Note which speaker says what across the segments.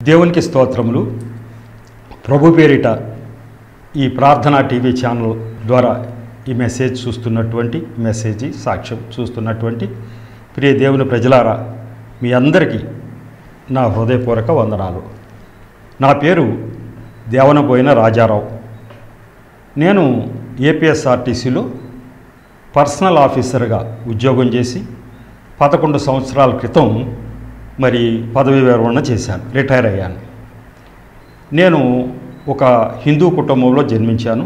Speaker 1: దేవునికి స్తోత్రములు ప్రభు పేరిట ఈ ప్రార్థనా టీవీ ఛానల్ ద్వారా ఈ మెసేజ్ చూస్తున్నటువంటి మెసేజ్ సాక్ష్యం చూస్తున్నటువంటి ప్రియ దేవుని ప్రజలారా మీ అందరికీ నా హృదయపూర్వక వందనాలు నా పేరు దేవనబోయిన రాజారావు నేను ఏపీఎస్ఆర్టీసీలో పర్సనల్ ఆఫీసర్గా ఉద్యోగం చేసి పదకొండు సంవత్సరాల క్రితం మరి పదవి విరమణ చేశాను రిటైర్ అయ్యాను నేను ఒక హిందూ కుటుంబంలో జన్మించాను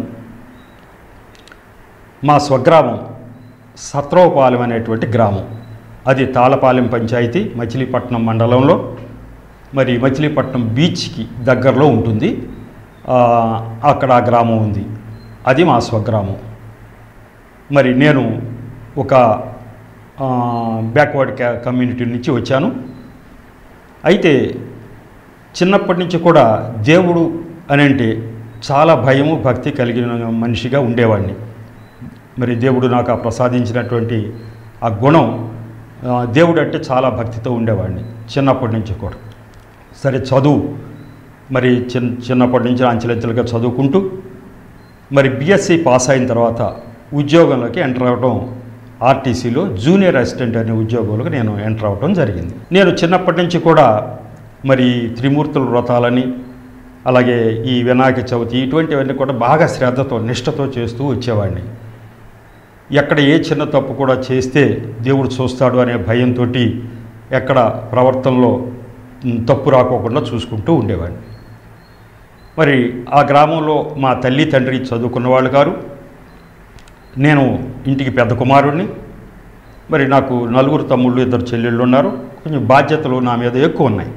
Speaker 1: మా స్వగ్రామం సత్రవపాలెం అనేటువంటి గ్రామం అది తాళపాలెం పంచాయతీ మచిలీపట్నం మండలంలో మరి మచిలీపట్నం బీచ్కి దగ్గరలో ఉంటుంది ఆ, అక్కడ ఆ గ్రామం ఉంది అది మా స్వగ్రామం మరి నేను ఒక బ్యాక్వర్డ్ క్యా కమ్యూనిటీ నుంచి వచ్చాను అయితే చిన్నప్పటి నుంచి కూడా దేవుడు అని అంటే చాలా భయము భక్తి కలిగిన మనిషిగా ఉండేవాడిని మరి దేవుడు నాకు ఆ ప్రసాదించినటువంటి ఆ గుణం ఆ, దేవుడు అంటే చాలా భక్తితో ఉండేవాడిని చిన్నప్పటి నుంచి కూడా సరే చదువు మరి చిన్న చిన్నప్పటి నుంచి అంచెలంచెలుగా చదువుకుంటూ మరి బిఎస్సి పాస్ అయిన తర్వాత ఉద్యోగంలోకి ఎంటర్ అవ్వడం ఆర్టీసీలో జూనియర్ అసిస్టెంట్ అనే ఉద్యోగంలోకి నేను ఎంటర్ అవ్వడం జరిగింది నేను చిన్నప్పటి నుంచి కూడా మరి త్రిమూర్తుల వ్రతాలని అలాగే ఈ వినాయక చవితి ఇటువంటివన్నీ కూడా బాగా శ్రద్ధతో నిష్టతో చేస్తూ వచ్చేవాడిని ఎక్కడ ఏ చిన్న తప్పు కూడా చేస్తే దేవుడు చూస్తాడు అనే భయంతో ఎక్కడ ప్రవర్తనలో మ్, తప్పు రాకోకుండా చూసుకుంటూ ఉండేవాడిని మరి ఆ గ్రామంలో మా తల్లి తండ్రి చదువుకున్న వాళ్ళు గారు నేను ఇంటికి పెద్ద కుమారుడిని మరి నాకు నలుగురు తమ్ముళ్ళు ఇద్దరు చెల్లెళ్ళు ఉన్నారు కొంచెం బాధ్యతలు నా మీద ఎక్కువ ఉన్నాయి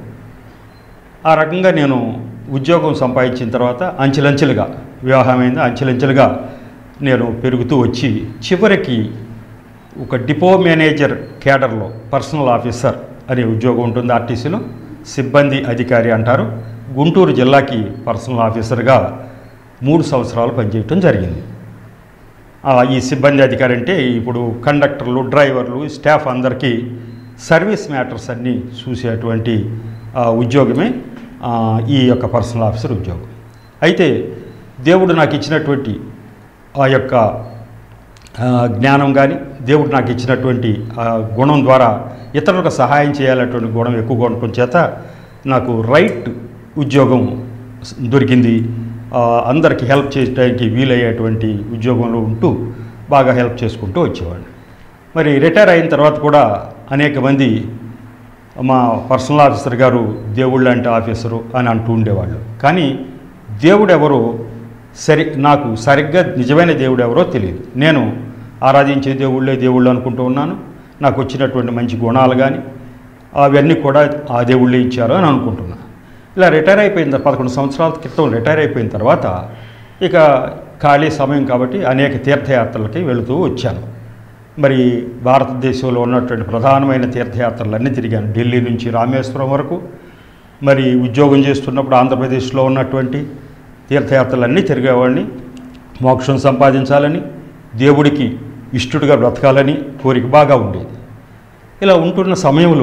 Speaker 1: ఆ రకంగా నేను ఉద్యోగం సంపాదించిన తర్వాత అంచెలంచెలుగా వివాహమైంది అంచెలంచెలుగా నేను పెరుగుతూ వచ్చి చివరికి ఒక డిపో మేనేజర్ కేడర్లో పర్సనల్ ఆఫీసర్ అనే ఉద్యోగం ఉంటుంది ఆర్టీసీలో సిబ్బంది అధికారి అంటారు గుంటూరు జిల్లాకి పర్సనల్ ఆఫీసర్గా మూడు సంవత్సరాలు పనిచేయటం జరిగింది ఆ, ఈ సిబ్బంది అధికారి అంటే ఇప్పుడు కండక్టర్లు డ్రైవర్లు స్టాఫ్ అందరికీ సర్వీస్ మ్యాటర్స్ అన్నీ చూసేటువంటి ఆ, ఉద్యోగమే ఆ, ఈ యొక్క పర్సనల్ ఆఫీసర్ ఉద్యోగం అయితే దేవుడు నాకు ఇచ్చినటువంటి ఆ యొక్క ఆ, జ్ఞానం కానీ దేవుడు నాకు ఇచ్చినటువంటి ఆ గుణం ద్వారా ఇతరులకు సహాయం చేయాలటువంటి గుణం ఎక్కువగా ఉండటం చేత నాకు రైట్ ఉద్యోగం స్- దొరికింది ఆ, అందరికీ హెల్ప్ చేయడానికి వీలయ్యేటువంటి ఉద్యోగంలో ఉంటూ బాగా హెల్ప్ చేసుకుంటూ వచ్చేవాడిని మరి రిటైర్ అయిన తర్వాత కూడా అనేక మంది మా పర్సనల్ ఆఫీసర్ గారు దేవుళ్ళు అంటే ఆఫీసరు అని అంటూ ఉండేవాళ్ళు కానీ దేవుడు ఎవరో సరి నాకు సరిగ్గా నిజమైన దేవుడు ఎవరో తెలియదు నేను ఆరాధించే దేవుళ్ళే దేవుళ్ళు అనుకుంటూ ఉన్నాను నాకు వచ్చినటువంటి మంచి గుణాలు కానీ అవన్నీ కూడా ఆ దేవుళ్ళే ఇచ్చారు అని అనుకుంటున్నాను ఇలా రిటైర్ అయిపోయిన తర్వాత పదకొండు సంవత్సరాల క్రితం రిటైర్ అయిపోయిన తర్వాత ఇక ఖాళీ సమయం కాబట్టి అనేక తీర్థయాత్రలకి వెళుతూ వచ్చాను మరి భారతదేశంలో ఉన్నటువంటి ప్రధానమైన తీర్థయాత్రలన్నీ తిరిగాను ఢిల్లీ నుంచి రామేశ్వరం వరకు మరి ఉద్యోగం చేస్తున్నప్పుడు ఆంధ్రప్రదేశ్లో ఉన్నటువంటి తీర్థయాత్రలన్నీ తిరిగేవాడిని మోక్షం సంపాదించాలని దేవుడికి ఇష్టడుగా బ్రతకాలని కోరిక బాగా ఉండేది ఇలా ఉంటున్న సమయంలో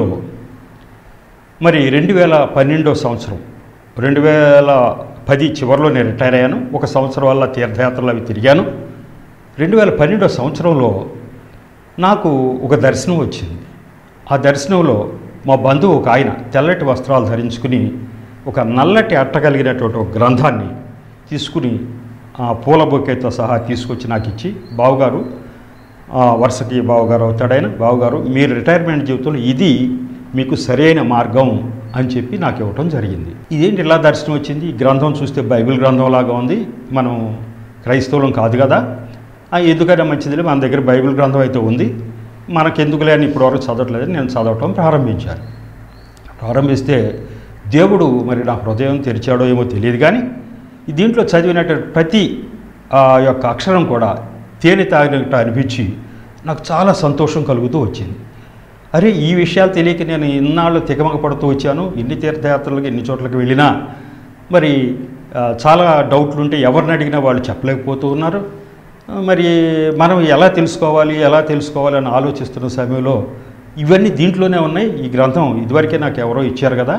Speaker 1: మరి రెండు వేల పన్నెండో సంవత్సరం రెండు వేల పది చివరిలో నేను రిటైర్ అయ్యాను ఒక సంవత్సరం వల్ల తీర్థయాత్రలు అవి తిరిగాను రెండు వేల పన్నెండో సంవత్సరంలో నాకు ఒక దర్శనం వచ్చింది ఆ దర్శనంలో మా బంధువు ఒక ఆయన తెల్లటి వస్త్రాలు ధరించుకుని ఒక నల్లటి అట్ట కలిగినటువంటి ఒక గ్రంథాన్ని తీసుకుని ఆ పూల బొకేతో సహా తీసుకొచ్చి నాకు ఇచ్చి బావుగారు ఆ, వరుసకి బావగారు అవుతాడైన బావగారు మీరు రిటైర్మెంట్ జీవితంలో ఇది మీకు సరైన మార్గం అని చెప్పి నాకు ఇవ్వటం జరిగింది ఇదేంటి ఇలా దర్శనం వచ్చింది ఈ గ్రంథం చూస్తే బైబిల్ గ్రంథం లాగా ఉంది మనం క్రైస్తవులం కాదు కదా ఆ, ఎందుకైనా మంచిదిలే మన దగ్గర బైబిల్ గ్రంథం అయితే ఉంది మనకెందుకులే అని ఇప్పటివరకు చదవట్లేదని నేను చదవటం ప్రారంభించాను ప్రారంభిస్తే దేవుడు మరి నా హృదయం తెరిచాడో ఏమో తెలియదు కానీ ఈ దీంట్లో చదివినటువంటి ప్రతి ఆ యొక్క అక్షరం కూడా తేనె తాగినట్టు అనిపించి నాకు చాలా సంతోషం కలుగుతూ వచ్చింది అరే ఈ విషయాలు తెలియక నేను ఇన్నాళ్ళు తికమక పడుతూ వచ్చాను ఎన్ని తీర్థయాత్రలకు ఎన్ని చోట్లకి వెళ్ళినా మరి ఆ, చాలా డౌట్లు ఉంటే ఎవరిని అడిగినా వాళ్ళు చెప్పలేకపోతూ ఉన్నారు ఆ, మరి మనం ఎలా తెలుసుకోవాలి ఎలా తెలుసుకోవాలి అని ఆలోచిస్తున్న సమయంలో ఇవన్నీ దీంట్లోనే ఉన్నాయి ఈ గ్రంథం ఇదివరకే నాకు ఎవరో ఇచ్చారు కదా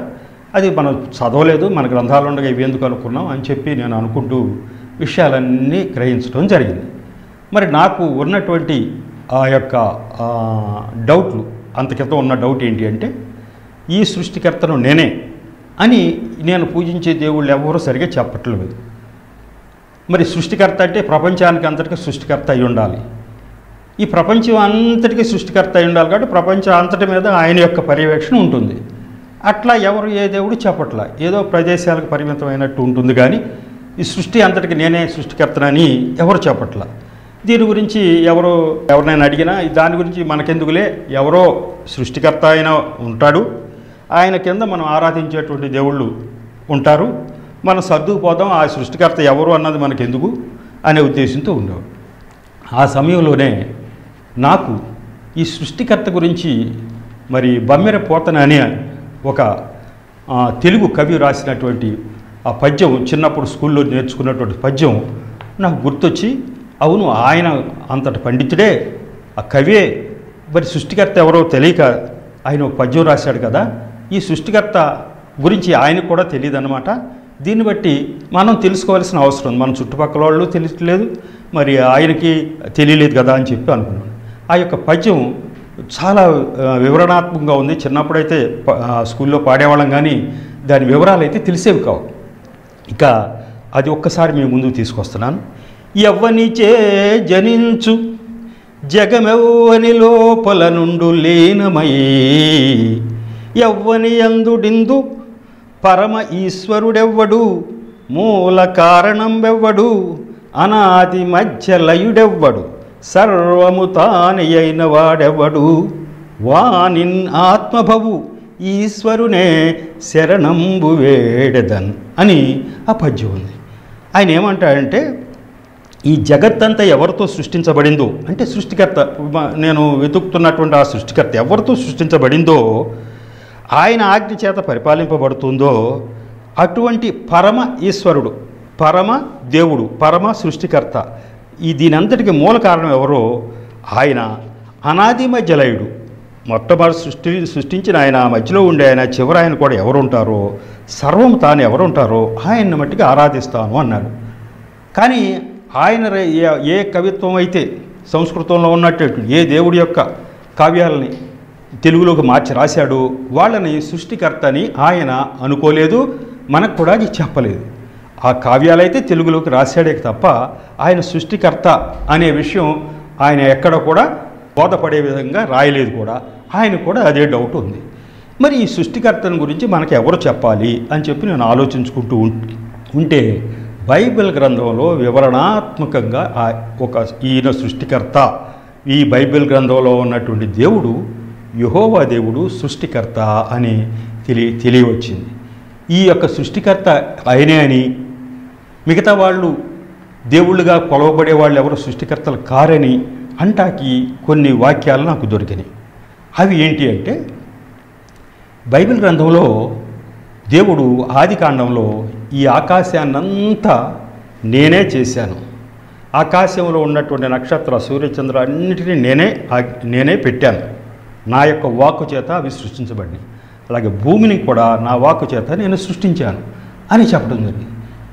Speaker 1: అది మనం చదవలేదు మన గ్రంథాలు ఉండగా ఇవి ఎందుకు అనుకున్నాం అని చెప్పి నేను అనుకుంటూ విషయాలన్నీ గ్రహించడం జరిగింది మరి నాకు ఉన్నటువంటి ఆ యొక్క ఆ, డౌట్లు అంత క్రితం ఉన్న డౌట్ ఏంటి అంటే ఈ సృష్టికర్తను నేనే అని నేను పూజించే దేవుళ్ళు ఎవరూ సరిగా చెప్పట్లేదు మరి సృష్టికర్త అంటే ప్రపంచానికి అంతటికీ సృష్టికర్త అయి ఉండాలి ఈ ప్రపంచం అంతటికీ సృష్టికర్త అయి ఉండాలి కాబట్టి ప్రపంచం అంతటి మీద ఆయన యొక్క పర్యవేక్షణ ఉంటుంది అట్లా ఎవరు ఏ దేవుడు చెప్పట్లా ఏదో ప్రదేశాలకు పరిమితమైనట్టు ఉంటుంది కానీ ఈ సృష్టి అంతటికి నేనే సృష్టికర్తనని ఎవరు చెప్పట్లా దీని గురించి ఎవరు ఎవరినైనా అడిగినా దాని గురించి మనకెందుకులే ఎవరో సృష్టికర్త అయినా ఉంటాడు ఆయన కింద మనం ఆరాధించేటువంటి దేవుళ్ళు ఉంటారు మనం సర్దుకుపోదాం ఆ సృష్టికర్త ఎవరు అన్నది మనకెందుకు అనే ఉద్దేశంతో ఉండేవాడు ఆ సమయంలోనే నాకు ఈ సృష్టికర్త గురించి మరి బమ్మెర పోతన అనే ఒక ఆ, తెలుగు కవి రాసినటువంటి ఆ పద్యం చిన్నప్పుడు స్కూల్లో నేర్చుకున్నటువంటి పద్యం నాకు గుర్తొచ్చి అవును ఆయన అంతటి పండితుడే ఆ కవే మరి సృష్టికర్త ఎవరో తెలియక ఆయన ఒక పద్యం రాశాడు కదా ఈ సృష్టికర్త గురించి ఆయనకు కూడా తెలియదు అనమాట దీన్ని బట్టి మనం తెలుసుకోవాల్సిన అవసరం ఉంది మన చుట్టుపక్కల వాళ్ళు తెలియట్లేదు మరి ఆయనకి తెలియలేదు కదా అని చెప్పి అనుకున్నాను ఆ యొక్క పద్యం చాలా ఆ, వివరణాత్మకంగా ఉంది చిన్నప్పుడైతే ప- ఆ, స్కూల్లో పాడేవాళ్ళం కానీ దాని వివరాలు అయితే తెలిసేవి కావు ఇక అది ఒక్కసారి మీ ముందుకు తీసుకొస్తున్నాను ఎవ్వనిచే జనించు జగమెవ్వని లోపల నుండు లీనమై ఎవ్వని అందుడిందు పరమ ఈశ్వరుడెవ్వడు మూల కారణం వెవ్వడు అనాది మధ్య లయుడెవ్వడు సర్వము తాని అయిన వాడెవ్వడు వానిన్ ఆత్మభవు ఈశ్వరునే శరణంబు వేడెదన్ అని ఆ పద్యం ఉంది ఆయన ఏమంటాడంటే ఈ జగత్తంతా ఎవరితో సృష్టించబడిందో అంటే సృష్టికర్త మ- నేను వెతుకుతున్నటువంటి ఆ సృష్టికర్త ఎవరితో సృష్టించబడిందో ఆయన ఆజ్ఞ చేత పరిపాలింపబడుతుందో అటువంటి పరమ ఈశ్వరుడు పరమ దేవుడు పరమ సృష్టికర్త ఈ దీనంతటికి మూల కారణం ఎవరో ఆయన అనాది మధ్యలయుడు మొట్టమొదటి సృష్టి సృష్టించిన ఆయన ఆ మధ్యలో ఉండే ఆయన చివరి ఆయన కూడా ఎవరు ఉంటారో సర్వం తాను ఎవరు ఉంటారో ఆయన్ని మట్టికి ఆరాధిస్తాను అన్నాడు కానీ ఆయన రే- ఏ- ఏ కవిత్వం అయితే సంస్కృతంలో ఉన్నట్టు ఏ దేవుడి యొక్క కావ్యాలని తెలుగులోకి మార్చి రాశాడో వాళ్ళని సృష్టికర్తని ఆయన అనుకోలేదు మనకు కూడా అది చెప్పలేదు ఆ కావ్యాలైతే తెలుగులోకి రాశాడే తప్ప ఆయన సృష్టికర్త అనే విషయం ఆయన ఎక్కడ కూడా బోధపడే విధంగా రాయలేదు కూడా ఆయన కూడా అదే డౌట్ ఉంది మరి ఈ సృష్టికర్తను గురించి మనకు ఎవరు చెప్పాలి అని చెప్పి నేను ఆలోచించుకుంటూ ఉం- ఉంటే బైబిల్ గ్రంథంలో వివరణాత్మకంగా ఆ ఒక ఈయన సృష్టికర్త ఈ బైబిల్ గ్రంథంలో ఉన్నటువంటి దేవుడు యహోవా దేవుడు సృష్టికర్త అని తెలియ తెలియవచ్చింది ఈ యొక్క సృష్టికర్త ఆయనే అని మిగతా వాళ్ళు దేవుళ్ళుగా కొలవబడే వాళ్ళు ఎవరు సృష్టికర్తలు కారని అంటాకి కొన్ని వాక్యాలు నాకు దొరికినాయి అవి ఏంటి అంటే బైబిల్ గ్రంథంలో దేవుడు ఆది కాండంలో ఈ ఆకాశాన్నంతా నేనే చేశాను ఆకాశంలో ఉన్నటువంటి నక్షత్ర సూర్యచంద్ర అన్నిటినీ నేనే ఆ- నేనే పెట్టాను నా యొక్క వాక్కు చేత అవి సృష్టించబడినాయి అలాగే భూమిని కూడా నా వాక్కు చేత నేను సృష్టించాను అని చెప్పడం జరిగింది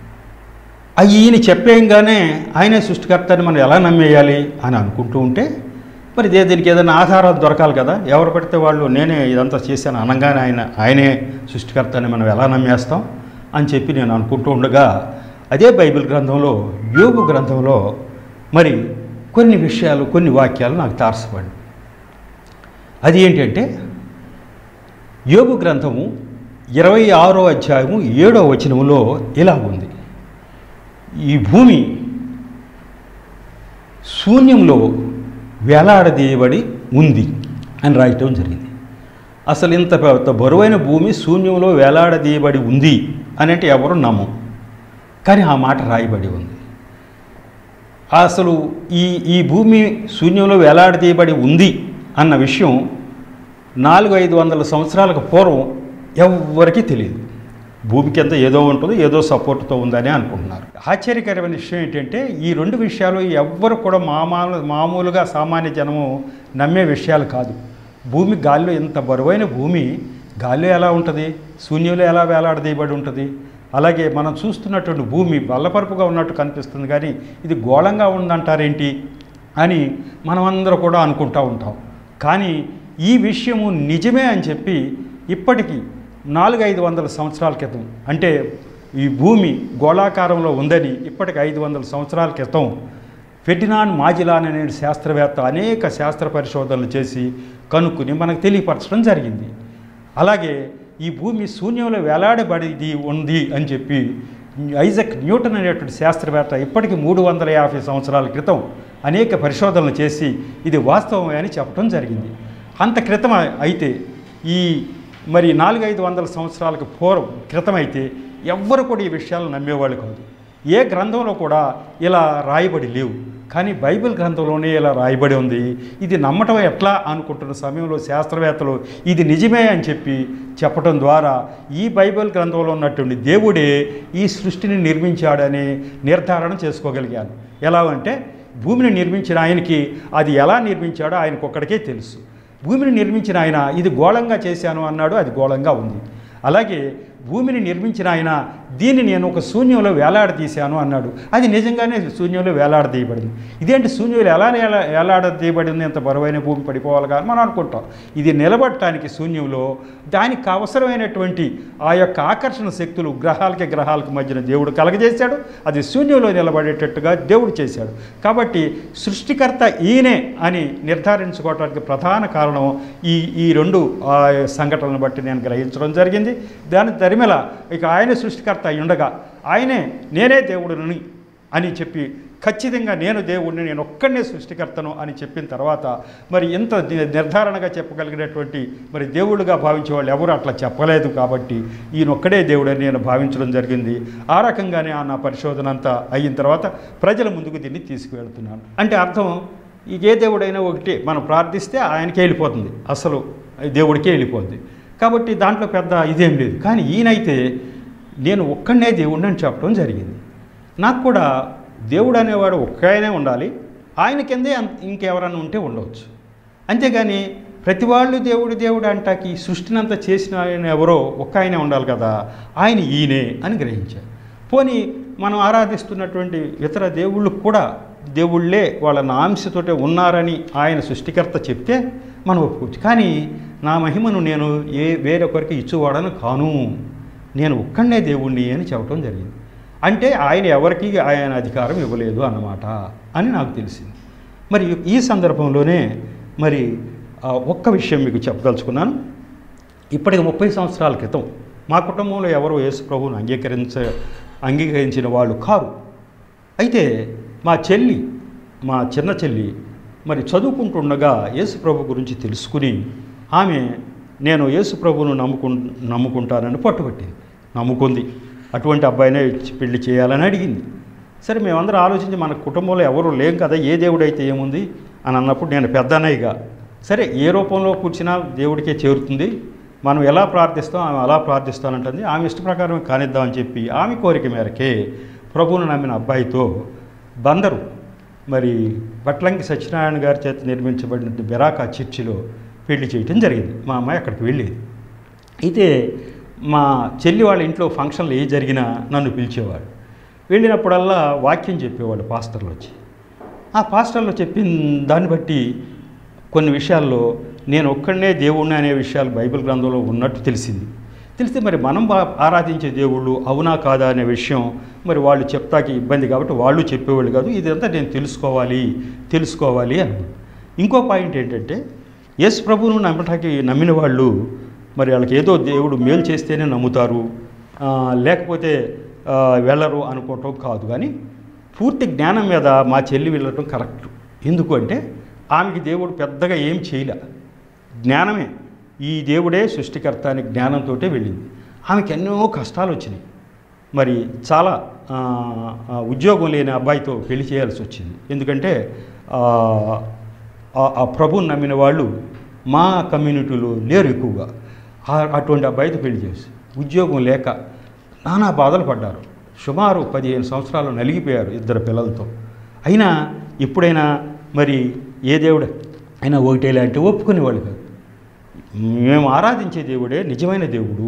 Speaker 1: ఆ ఈయన చెప్పేయంగానే ఆయనే సృష్టికర్త అని మనం ఎలా నమ్మేయాలి అని అనుకుంటూ ఉంటే మరి దే- దీనికి ఏదైనా ఆధారాలు దొరకాలి కదా ఎవరు పడితే వాళ్ళు నేనే ఇదంతా చేశాను అనగానే ఆయన ఆయనే సృష్టికర్త అని మనం ఎలా నమ్మేస్తాం అని చెప్పి నేను అనుకుంటూ ఉండగా అదే బైబిల్ గ్రంథంలో యోగు గ్రంథంలో మరి కొన్ని విషయాలు కొన్ని వాక్యాలు నాకు తారసపడి అది ఏంటంటే యోగు గ్రంథము ఇరవై ఆరో అధ్యాయము ఏడో వచనములో ఇలా ఉంది ఈ భూమి శూన్యంలో వేలాడదీయబడి ఉంది అని రాయటం జరిగింది అసలు ఇంత పెద్ద బరువైన భూమి శూన్యంలో వేలాడదీయబడి ఉంది అని అంటే ఎవరు నమ్మం కానీ ఆ మాట రాయబడి ఉంది అసలు ఈ ఈ భూమి శూన్యంలో వేలాడదీయబడి ఉంది అన్న విషయం నాలుగు ఐదు వందల సంవత్సరాలకు పూర్వం ఎవ్వరికీ తెలియదు భూమికి అంతా ఏదో ఉంటుంది ఏదో సపోర్ట్తో ఉందని అనుకుంటున్నారు ఆశ్చర్యకరమైన విషయం ఏంటంటే ఈ రెండు విషయాలు ఎవ్వరు కూడా మామూలు మామూలుగా సామాన్య జనము నమ్మే విషయాలు కాదు భూమి గాలిలో ఇంత బరువైన భూమి గాలి ఎలా ఉంటుంది శూన్యంలో ఎలా వేలాడదీయబడి ఉంటుంది అలాగే మనం చూస్తున్నటువంటి భూమి బల్లపరుపుగా ఉన్నట్టు కనిపిస్తుంది కానీ ఇది గోళంగా ఉందంటారేంటి అని మనమందరూ కూడా అనుకుంటూ ఉంటాం కానీ ఈ విషయము నిజమే అని చెప్పి ఇప్పటికీ నాలుగు ఐదు వందల సంవత్సరాల క్రితం అంటే ఈ భూమి గోళాకారంలో ఉందని ఇప్పటికి ఐదు వందల సంవత్సరాల క్రితం ఫెర్డినాన్ మాజిలాన్ అనే శాస్త్రవేత్త అనేక శాస్త్ర పరిశోధనలు చేసి కనుక్కుని మనకు తెలియపరచడం జరిగింది అలాగే ఈ భూమి శూన్యంలో వేలాడబడిది ఉంది అని చెప్పి ఐజక్ న్యూటన్ అనేటువంటి శాస్త్రవేత్త ఇప్పటికి మూడు వందల యాభై సంవత్సరాల క్రితం అనేక పరిశోధనలు చేసి ఇది వాస్తవమే అని చెప్పడం జరిగింది అంత క్రితం అయితే ఈ మరి నాలుగైదు వందల సంవత్సరాలకు పూర్వం క్రితం అయితే ఎవ్వరు కూడా ఈ విషయాలు నమ్మేవాళ్ళు కాదు ఏ గ్రంథంలో కూడా ఇలా రాయబడి లేవు కానీ బైబిల్ గ్రంథంలోనే ఇలా రాయబడి ఉంది ఇది నమ్మటం ఎట్లా అనుకుంటున్న సమయంలో శాస్త్రవేత్తలు ఇది నిజమే అని చెప్పి చెప్పడం ద్వారా ఈ బైబిల్ గ్రంథంలో ఉన్నటువంటి దేవుడే ఈ సృష్టిని నిర్మించాడని నిర్ధారణ చేసుకోగలిగాను ఎలా అంటే భూమిని నిర్మించిన ఆయనకి అది ఎలా నిర్మించాడో ఆయనకు ఒక్కడికే తెలుసు భూమిని నిర్మించిన ఆయన ఇది గోళంగా చేశాను అన్నాడు అది గోళంగా ఉంది అలాగే భూమిని నిర్మించిన ఆయన దీన్ని నేను ఒక శూన్యంలో వేలాడదీశాను అన్నాడు అది నిజంగానే శూన్యంలో వేలాడదీయబడింది ఇదేంటి శూన్యంలో ఎలా వేలా వేలాడదీయబడింది ఇంత బరువైన భూమి పడిపోవాలి కానీ మనం అనుకుంటాం ఇది నిలబడటానికి శూన్యంలో దానికి అవసరమైనటువంటి ఆ యొక్క ఆకర్షణ శక్తులు గ్రహాలకి గ్రహాలకు మధ్యన దేవుడు కలగజేశాడు అది శూన్యంలో నిలబడేటట్టుగా దేవుడు చేశాడు కాబట్టి సృష్టికర్త ఈయనే అని నిర్ధారించుకోవడానికి ప్రధాన కారణం ఈ ఈ రెండు ఆ, సంఘటనలను బట్టి నేను గ్రహించడం జరిగింది దాని తరిమెల ఇక ఆయన సృష్టికర్త అయి ఉండగా ఆయనే నేనే దేవుడుని అని చెప్పి ఖచ్చితంగా నేను దేవుడిని నేను ఒక్కడనే సృష్టికర్తను అని చెప్పిన తర్వాత మరి ఇంత ని- నిర్ధారణగా చెప్పగలిగినటువంటి మరి దేవుడుగా భావించే వాళ్ళు ఎవరు అట్లా చెప్పలేదు కాబట్టి ఈయన ఒక్కడే దేవుడని నేను భావించడం జరిగింది ఆ రకంగానే ఆ నా పరిశోధన అంతా అయిన తర్వాత ప్రజల ముందుకు దీన్ని తీసుకువెళ్తున్నాను అంటే అర్థం ఈ ఏ దేవుడైనా ఒకటి మనం ప్రార్థిస్తే ఆయనకే వెళ్ళిపోతుంది అసలు దేవుడికే వెళ్ళిపోతుంది కాబట్టి దాంట్లో పెద్ద ఇదేం లేదు కానీ ఈయనైతే నేను ఒక్కడనే దేవుడిని అని చెప్పడం జరిగింది నాకు కూడా దేవుడు అనేవాడు ఒక్కడనే ఉండాలి ఆయన కిందే అం- ఇంకెవరైనా ఉంటే ఉండవచ్చు అంతేగాని ప్రతి వాళ్ళు దేవుడు దేవుడు అంటాకి ఈ సృష్టిని అంతా చేసిన ఆయన ఎవరో ఒక్క ఆయనే ఉండాలి కదా ఆయన ఈయనే అని గ్రహించారు పోనీ మనం ఆరాధిస్తున్నటువంటి ఇతర దేవుళ్ళు కూడా దేవుళ్ళే వాళ్ళ నాంశతోటే ఉన్నారని ఆయన సృష్టికర్త చెప్తే మనం ఒప్పుకోవచ్చు కానీ నా మహిమను నేను ఏ వేరొకరికి ఇచ్చువాడను కాను నేను ఒక్కడనే దేవుణ్ణి అని చెప్పడం జరిగింది అంటే ఆయన ఎవరికి ఆయన అధికారం ఇవ్వలేదు అన్నమాట అని నాకు తెలిసింది మరి ఈ సందర్భంలోనే మరి ఆ, ఒక్క విషయం మీకు చెప్పదలుచుకున్నాను ఇప్పటికి ముప్పై సంవత్సరాల క్రితం మా కుటుంబంలో ఎవరు యేసు ప్రభువును అంగీకరించ అంగీకరించిన వాళ్ళు కారు అయితే మా చెల్లి మా చిన్న చెల్లి మరి చదువుకుంటుండగా యేసు ప్రభు గురించి తెలుసుకుని ఆమె నేను యేసు ప్రభువును నమ్ముకు నమ్ముకుంటానని పట్టుబట్టింది నమ్ముకుంది అటువంటి అబ్బాయినే ఇచ్చి పెళ్లి చేయాలని అడిగింది సరే మేమందరం ఆలోచించి మన కుటుంబంలో ఎవరు లేం కదా ఏ దేవుడైతే ఏముంది అని అన్నప్పుడు నేను పెద్దనయ్యగా సరే ఏ రూపంలో కూర్చున్నా దేవుడికే చేరుతుంది మనం ఎలా ప్రార్థిస్తాం ఆమె అలా ప్రార్థిస్తానంటుంది ఆమె ఇష్ట ప్రకారం కానిద్దామని చెప్పి ఆమె కోరిక మేరకే ప్రభువును నమ్మిన అబ్బాయితో బందరు మరి పట్లంకి సత్యనారాయణ గారి చేత నిర్మించబడిన బెరాకా చర్చిలో పెళ్లి చేయటం జరిగింది మా అమ్మాయి అక్కడికి వెళ్ళేది అయితే మా చెల్లి వాళ్ళ ఇంట్లో ఫంక్షన్లు ఏ జరిగినా నన్ను పిలిచేవాడు వెళ్ళినప్పుడల్లా వాక్యం చెప్పేవాడు పాస్టర్లు వచ్చి ఆ పాస్టర్లు చెప్పిన దాన్ని బట్టి కొన్ని విషయాల్లో నేను ఒక్కడనే దేవుణ్ణి అనే విషయాలు బైబిల్ గ్రంథంలో ఉన్నట్టు తెలిసింది తెలిస్తే మరి మనం బా- ఆరాధించే దేవుళ్ళు అవునా కాదా అనే విషయం మరి వాళ్ళు చెప్తాకి ఇబ్బంది కాబట్టి వాళ్ళు చెప్పేవాళ్ళు కాదు ఇదంతా నేను తెలుసుకోవాలి తెలుసుకోవాలి అని ఇంకో పాయింట్ ఏంటంటే యేసు ప్రభువును నమ్మటానికి నమ్మిన వాళ్ళు మరి వాళ్ళకి ఏదో దేవుడు మేలు చేస్తేనే నమ్ముతారు ఆ, లేకపోతే ఆ, వెళ్ళరు అనుకోవటం కాదు కానీ పూర్తి జ్ఞానం మీద మా చెల్లి వెళ్ళటం కరెక్ట్ ఎందుకు అంటే ఆమెకి దేవుడు పెద్దగా ఏం చేయలే జ్ఞానమే ఈ దేవుడే సృష్టికర్త అనే జ్ఞానంతో వెళ్ళింది ఆమెకి ఎన్నో కష్టాలు వచ్చినాయి మరి చాలా ఆ, ఆ, ఉద్యోగం లేని అబ్బాయితో పెళ్లి చేయాల్సి వచ్చింది ఎందుకంటే ఆ, ఆ- ఆ ప్రభుని నమ్మిన వాళ్ళు మా కమ్యూనిటీలో లేరు ఎక్కువగా ఆ- అటువంటి అబ్బాయితో పెళ్లి చేసి ఉద్యోగం లేక నానా బాధలు పడ్డారు సుమారు పదిహేను సంవత్సరాలు నలిగిపోయారు ఇద్దరు పిల్లలతో అయినా ఎప్పుడైనా మరి ఏ దేవుడు అయినా ఒకటేలే అంటే ఒప్పుకునేవాళ్ళు కాదు మేము ఆరాధించే దేవుడే నిజమైన దేవుడు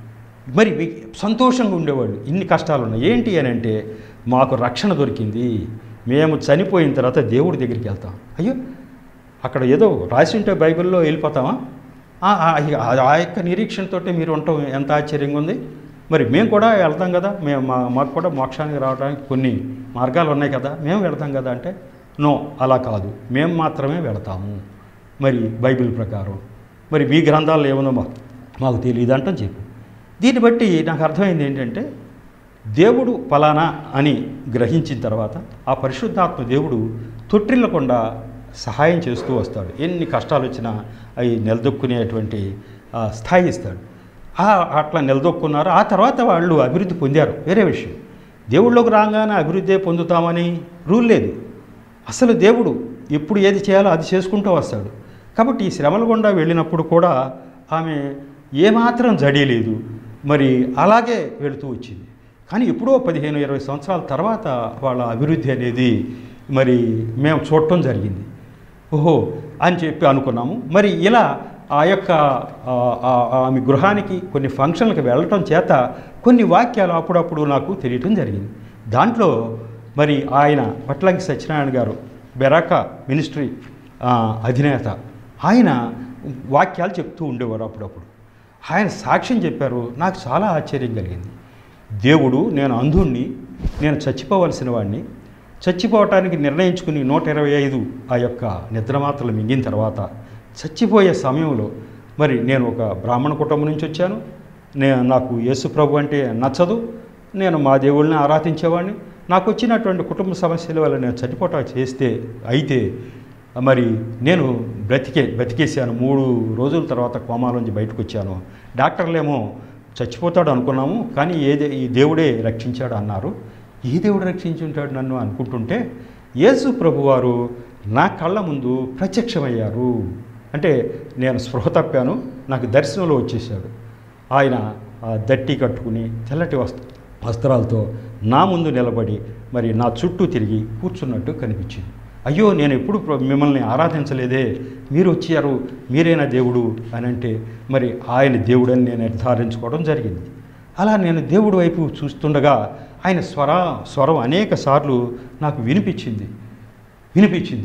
Speaker 1: మరి మీ- సంతోషంగా ఉండేవాళ్ళు ఇన్ని కష్టాలు ఉన్నాయి ఏంటి అని అంటే మాకు రక్షణ దొరికింది మేము చనిపోయిన తర్వాత దేవుడి దగ్గరికి వెళ్తాం అయ్యో అక్కడ ఏదో రాసి ఉంటే బైబిల్లో వెళ్ళిపోతామా ఆ- ఆ- ఆ- ఆ యొక్క నిరీక్షణతో మీరు ఉండటం ఎంత ఆశ్చర్యంగా ఉంది మరి మేము కూడా వెళ్తాం కదా మేము మా మాకు కూడా మోక్షానికి రావడానికి కొన్ని మార్గాలు ఉన్నాయి కదా మేము వెళ్తాం కదా అంటే నో అలా కాదు మేము మాత్రమే వెళతాము మరి బైబిల్ ప్రకారం మరి మీ గ్రంథాలు ఏముందో మా మాకు తెలియదు అంటాం చెప్పు దీన్ని బట్టి నాకు అర్థమైంది ఏంటంటే దేవుడు ఫలానా అని గ్రహించిన తర్వాత ఆ పరిశుద్ధాత్మ దేవుడు తొట్టిల్లకుండా సహాయం చేస్తూ వస్తాడు ఎన్ని కష్టాలు వచ్చినా అవి నిలదొక్కునేటువంటి ఆ, స్థాయి ఇస్తాడు ఆ, అట్లా నిలదొక్కున్నారు ఆ తర్వాత వాళ్ళు అభివృద్ధి పొందారు వేరే విషయం దేవుళ్ళలోకి రాగానే అభివృద్ధి పొందుతామని రూల్ లేదు అసలు దేవుడు ఎప్పుడు ఏది చేయాలో అది చేసుకుంటూ వస్తాడు కాబట్టి ఈ శ్రమల గుండా వెళ్ళినప్పుడు కూడా ఆమె ఏమాత్రం జడియలేదు మరి అలాగే వెళుతూ వచ్చింది కానీ ఎప్పుడో పదిహేను ఇరవై సంవత్సరాల తర్వాత వాళ్ళ అభివృద్ధి అనేది మరి మేము చూడటం జరిగింది ఓహో అని చెప్పి అనుకున్నాము మరి ఇలా ఆ యొక్క ఆ, ఆ, ఆమె గృహానికి కొన్ని ఫంక్షన్లకు వెళ్ళటం చేత కొన్ని వాక్యాలు అప్పుడప్పుడు నాకు తెలియటం జరిగింది దాంట్లో మరి ఆయన పట్లంకి సత్యనారాయణ గారు బెరాక మినిస్ట్రీ ఆ, అధినేత ఆయన వాక్యాలు చెప్తూ ఉండేవారు అప్పుడప్పుడు ఆయన సాక్ష్యం చెప్పారు నాకు చాలా ఆశ్చర్యం కలిగింది దేవుడు నేను అంధుణ్ణి నేను చచ్చిపోవలసిన వాడిని చచ్చిపోవటానికి నిర్ణయించుకుని నూట ఇరవై ఐదు ఆ యొక్క నిద్రమాత్రలు మింగిన తర్వాత చచ్చిపోయే సమయంలో మరి నేను ఒక బ్రాహ్మణ కుటుంబం నుంచి వచ్చాను నేను నాకు యేసు ప్రభు అంటే నచ్చదు నేను మా దేవుళ్ళని ఆరాధించేవాడిని నాకు వచ్చినటువంటి కుటుంబ సమస్యల వల్ల నేను చనిపోవటం చేస్తే అయితే మరి నేను బ్రతికే బ్రతికేసాను మూడు రోజుల తర్వాత కోమాలోంచి బయటకు వచ్చాను డాక్టర్లేమో చచ్చిపోతాడు అనుకున్నాము కానీ ఏదే ఈ దేవుడే రక్షించాడు అన్నారు ఏ దేవుడు రక్షించి ఉంటాడు నన్ను అనుకుంటుంటే యేసు ప్రభువారు నా కళ్ళ ముందు ప్రత్యక్షమయ్యారు అంటే నేను స్పృహ తప్పాను నాకు దర్శనంలో వచ్చేసాడు ఆయన ఆ దట్టి కట్టుకుని తెల్లటి వస్త్ర వస్త్రాలతో నా ముందు నిలబడి మరి నా చుట్టూ తిరిగి కూర్చున్నట్టు కనిపించింది అయ్యో నేను ఎప్పుడు ప్ర- మిమ్మల్ని ఆరాధించలేదే మీరు వచ్చారు మీరేనా దేవుడు అని అంటే మరి ఆయన దేవుడని నేను నిర్ధారించుకోవడం జరిగింది అలా నేను దేవుడి వైపు చూస్తుండగా ఆయన స్వర స్వరం అనేక సార్లు నాకు వినిపించింది వినిపించింది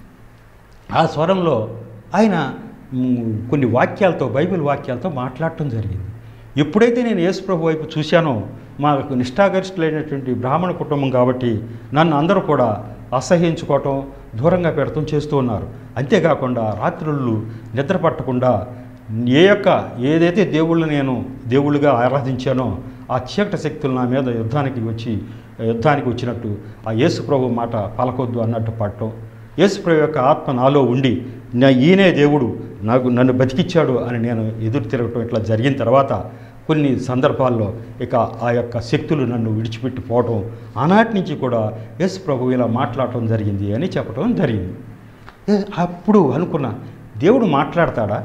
Speaker 1: ఆ స్వరంలో ఆయన మ్, కొన్ని వాక్యాలతో బైబిల్ వాక్యాలతో మాట్లాడటం జరిగింది ఎప్పుడైతే నేను యేసుప్రభు వైపు చూశానో మాకు నిష్ఠాగరిష్ఠులైనటువంటి బ్రాహ్మణ కుటుంబం కాబట్టి నన్ను అందరూ కూడా అసహ్యించుకోవటం దూరంగా పెడతాం చేస్తూ ఉన్నారు అంతేకాకుండా రాత్రుళ్ళు నిద్ర పట్టకుండా ఏ యొక్క ఏదైతే దేవుళ్ళు నేను దేవుళ్ళుగా ఆరాధించానో ఆ చీకటి శక్తులు నా మీద యుద్ధానికి వచ్చి యుద్ధానికి వచ్చినట్టు ఆ యేసు ప్రభు మాట పలకొద్దు అన్నట్టు పడటం యేసుప్రభు యొక్క ఆత్మ నాలో ఉండి నా ఈయనే దేవుడు నాకు నన్ను బతికిచ్చాడు అని నేను ఎదురు తిరగటం ఇట్లా జరిగిన తర్వాత కొన్ని సందర్భాల్లో ఇక ఆ యొక్క శక్తులు నన్ను విడిచిపెట్టి పోవటం ఆనాటి నుంచి కూడా యేసు ప్రభు ఇలా మాట్లాడటం జరిగింది అని చెప్పడం జరిగింది ఏ, అప్పుడు అనుకున్నా దేవుడు మాట్లాడతాడా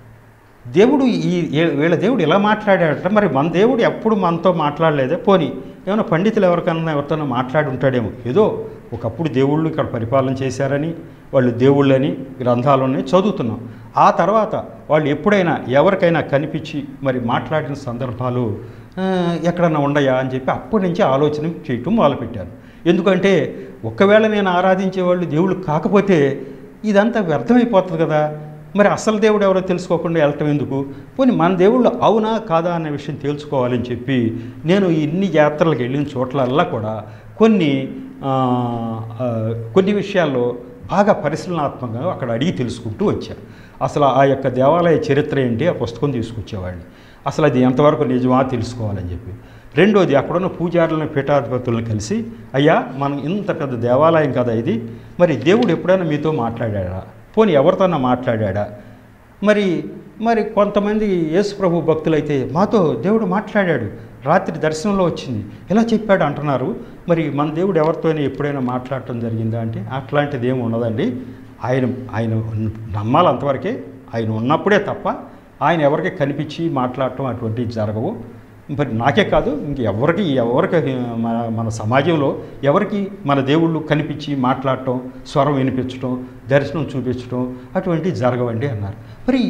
Speaker 1: దేవుడు ఈ ఏ- వీళ్ళ దేవుడు ఇలా మాట్లాడాడట మరి మన దేవుడు ఎప్పుడు మనతో మాట్లాడలేదే పోని ఏమైనా పండితులు ఎవరికన్నా ఎవరితోనో మాట్లాడి ఉంటాడేమో ఏదో ఒకప్పుడు దేవుళ్ళు ఇక్కడ పరిపాలన చేశారని వాళ్ళు దేవుళ్ళని గ్రంథాలని చదువుతున్నాం ఆ తర్వాత వాళ్ళు ఎప్పుడైనా ఎవరికైనా కనిపించి మరి మాట్లాడిన సందర్భాలు ఆ, ఎక్కడన్నా ఉండయా అని చెప్పి అప్పటి నుంచి ఆలోచన చేయటం మొదలుపెట్టాను ఎందుకంటే ఒకవేళ నేను ఆరాధించే వాళ్ళు దేవుళ్ళు కాకపోతే ఇదంతా వ్యర్థమైపోతుంది కదా మరి అసలు దేవుడు ఎవరో తెలుసుకోకుండా వెళ్ళటం ఎందుకు పోనీ మన దేవుళ్ళు అవునా కాదా అనే విషయం తెలుసుకోవాలని చెప్పి నేను ఇన్ని యాత్రలకు వెళ్ళిన చోట్లల్లా కూడా కొన్ని ఆ, ఆ, కొన్ని విషయాల్లో బాగా పరిశీలనాత్మకంగా అక్కడ అడిగి తెలుసుకుంటూ వచ్చాను అసలు ఆ యొక్క దేవాలయ చరిత్ర ఏంటి ఆ పుస్తకం తీసుకొచ్చేవాడిని అసలు అది ఎంతవరకు నిజమా తెలుసుకోవాలని చెప్పి రెండోది అక్కడున్న పూజారులను పీఠాధిపతులను కలిసి అయ్యా మనం ఇంత పెద్ద దేవాలయం కదా ఇది మరి దేవుడు ఎప్పుడైనా మీతో మాట్లాడాడా పోనీ ఎవరితోనా మాట్లాడాడా మరి మరి కొంతమంది యేసు ప్రభు భక్తులైతే మాతో దేవుడు మాట్లాడాడు రాత్రి దర్శనంలో వచ్చింది ఎలా చెప్పాడు అంటున్నారు మరి మన దేవుడు ఎవరితోనే ఎప్పుడైనా మాట్లాడటం జరిగిందా అంటే అట్లాంటిది ఏమి ఉండదండి ఆయన ఆయన నమ్మాలి అంతవరకే ఆయన ఉన్నప్పుడే తప్ప ఆయన ఎవరికి కనిపించి మాట్లాడటం అటువంటివి జరగవు మరి నాకే కాదు ఇంక ఎవరికి ఎవరికి మన మన సమాజంలో ఎవరికి మన దేవుళ్ళు కనిపించి మాట్లాడటం స్వరం వినిపించటం దర్శనం చూపించటం అటువంటివి జరగవండి అన్నారు మరి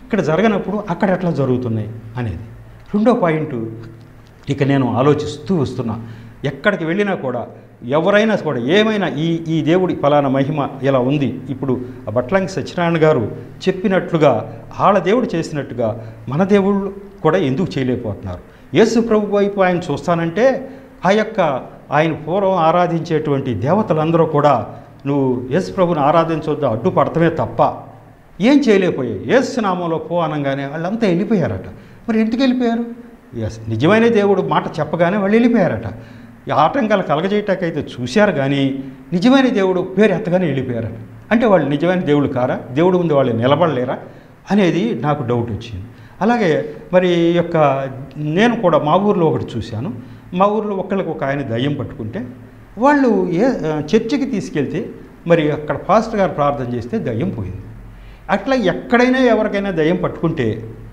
Speaker 1: ఇక్కడ జరగనప్పుడు అక్కడ ఎట్లా జరుగుతున్నాయి అనేది రెండో పాయింట్ ఇక నేను ఆలోచిస్తూ వస్తున్నా ఎక్కడికి వెళ్ళినా కూడా ఎవరైనా కూడా ఏమైనా ఈ ఈ దేవుడి ఫలానా మహిమ ఇలా ఉంది ఇప్పుడు ఆ బట్లంకి సత్యనారాయణ గారు చెప్పినట్లుగా వాళ్ళ దేవుడు చేసినట్టుగా మన దేవుళ్ళు కూడా ఎందుకు చేయలేకపోతున్నారు యేసు ప్రభు వైపు ఆయన చూస్తానంటే ఆ యొక్క ఆయన పూర్వం ఆరాధించేటువంటి దేవతలందరూ కూడా నువ్వు యేసు ప్రభుని ఆరాధించొద్దు అడ్డుపడటమే తప్ప ఏం చేయలేకపోయాయి యేసు నామంలో పో అనగానే వాళ్ళంతా వెళ్ళిపోయారట మరి ఎందుకు వెళ్ళిపోయారు ఎస్ నిజమైన దేవుడు మాట చెప్పగానే వాళ్ళు వెళ్ళిపోయారట ఈ ఆటంకాలు కలగజేయటాకైతే చూశారు కానీ నిజమైన దేవుడు పేరు ఎత్తగానే వెళ్ళిపోయారట అంటే వాళ్ళు నిజమైన దేవుడు కారా దేవుడు ముందు వాళ్ళు నిలబడలేరా అనేది నాకు డౌట్ వచ్చింది అలాగే మరి ఈ యొక్క నేను కూడా మా ఊర్లో ఒకటి చూశాను మా ఊర్లో ఒకళ్ళకి ఒక ఆయన దయ్యం పట్టుకుంటే వాళ్ళు ఏ ఆ, చర్చికి తీసుకెళ్తే మరి అక్కడ పాస్టర్ గారు ప్రార్థన చేస్తే దయ్యం పోయింది అట్లా ఎక్కడైనా ఎవరికైనా దయ్యం పట్టుకుంటే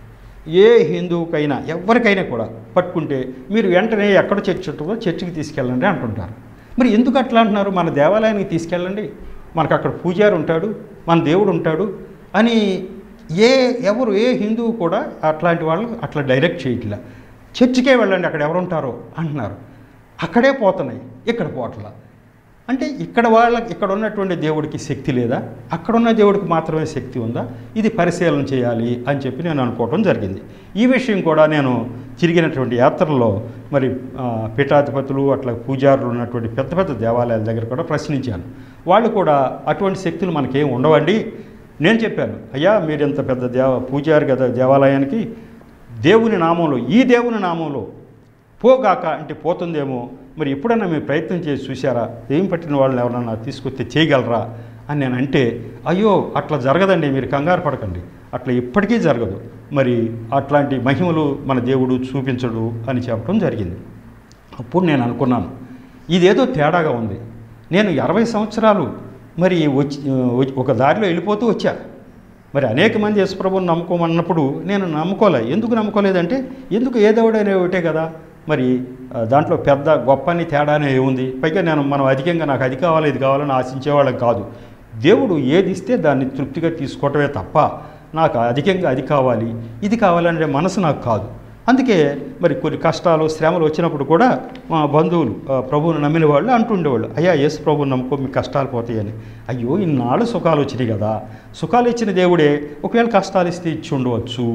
Speaker 1: ఏ హిందువుకైనా ఎవరికైనా కూడా పట్టుకుంటే మీరు వెంటనే ఎక్కడ చర్చ్ ఉంటుందో చర్చికి తీసుకెళ్ళండి అంటుంటారు మరి ఎందుకు అట్లా అంటున్నారు మన దేవాలయానికి తీసుకెళ్ళండి మనకు అక్కడ పూజారి ఉంటాడు మన దేవుడు ఉంటాడు అని ఏ ఎవరు ఏ హిందువు కూడా అట్లాంటి వాళ్ళు అట్లా డైరెక్ట్ చేయట్లా చర్చికే వెళ్ళండి అక్కడ ఎవరు ఉంటారో అంటున్నారు అక్కడే పోతున్నాయి ఇక్కడ పోట్ల అంటే ఇక్కడ వాళ్ళకి ఇక్కడ ఉన్నటువంటి దేవుడికి శక్తి లేదా అక్కడ ఉన్న దేవుడికి మాత్రమే శక్తి ఉందా ఇది పరిశీలన చేయాలి అని చెప్పి నేను అనుకోవడం జరిగింది ఈ విషయం కూడా నేను తిరిగినటువంటి యాత్రలో మరి ఆ, పీఠాధిపతులు అట్లా పూజారులు ఉన్నటువంటి పెద్ద పెద్ద దేవాలయాల దగ్గర కూడా ప్రశ్నించాను వాళ్ళు కూడా అటువంటి శక్తులు మనకేం ఉండవండి నేను చెప్పాను అయ్యా మీరు ఇంత పెద్ద దేవ పూజారి కదా దేవాలయానికి దేవుని నామంలో ఈ దేవుని నామంలో పోగాక అంటే పోతుందేమో మరి ఎప్పుడన్నా మీరు ప్రయత్నం చేసి చూసారా ఏం పట్టిన వాళ్ళని ఎవరన్నా తీసుకొస్తే చేయగలరా అని నేను అంటే అయ్యో అట్లా జరగదండి మీరు కంగారు పడకండి అట్లా ఎప్పటికీ జరగదు మరి అట్లాంటి మహిమలు మన దేవుడు చూపించడు అని చెప్పడం జరిగింది అప్పుడు నేను అనుకున్నాను ఇదేదో తేడాగా ఉంది నేను అరవై సంవత్సరాలు మరి వచ్చి వచ్చి- ఒక దారిలో వెళ్ళిపోతూ వచ్చా మరి అనేక మంది యశ్వ్రభుని నమ్ముకోమన్నప్పుడు నేను నమ్ముకోలే ఎందుకు నమ్ముకోలేదంటే ఎందుకు ఏ దేవుడైనా ఒకటే కదా మరి ఆ, దాంట్లో పెద్ద గొప్ప అని తేడానే ఏముంది పైగా నేను మనం అధికంగా నాకు అది కావాలి ఇది కావాలని ఆశించేవాళ్ళం కాదు దేవుడు ఏది ఇస్తే దాన్ని తృప్తిగా తీసుకోవటమే తప్ప నాకు అధికంగా అది కావాలి ఇది కావాలనే మనసు నాకు కాదు అందుకే మరి కొన్ని కష్టాలు శ్రమలు వచ్చినప్పుడు కూడా మా బంధువులు ఆ, ప్రభువుని నమ్మిన వాళ్ళు అంటుండేవాళ్ళు అయ్యా యేసు ప్రభువుని నమ్ముకో మీ కష్టాలు పోతాయని అయ్యో ఇన్నాళ్ళు సుఖాలు వచ్చినాయి కదా సుఖాలు ఇచ్చిన దేవుడే ఒకవేళ కష్టాలు ఇస్తే ఇచ్చి ఉండవచ్చు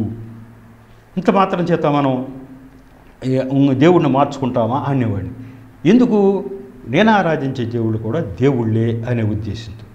Speaker 1: ఇంత మాత్రం చేత మనం ఏ- ఉమ్, దేవుణ్ణి మార్చుకుంటామా అనేవాడిని ఎందుకు నేను ఆరాధించే దేవుళ్ళు కూడా దేవుళ్ళే అనే ఉద్దేశంతో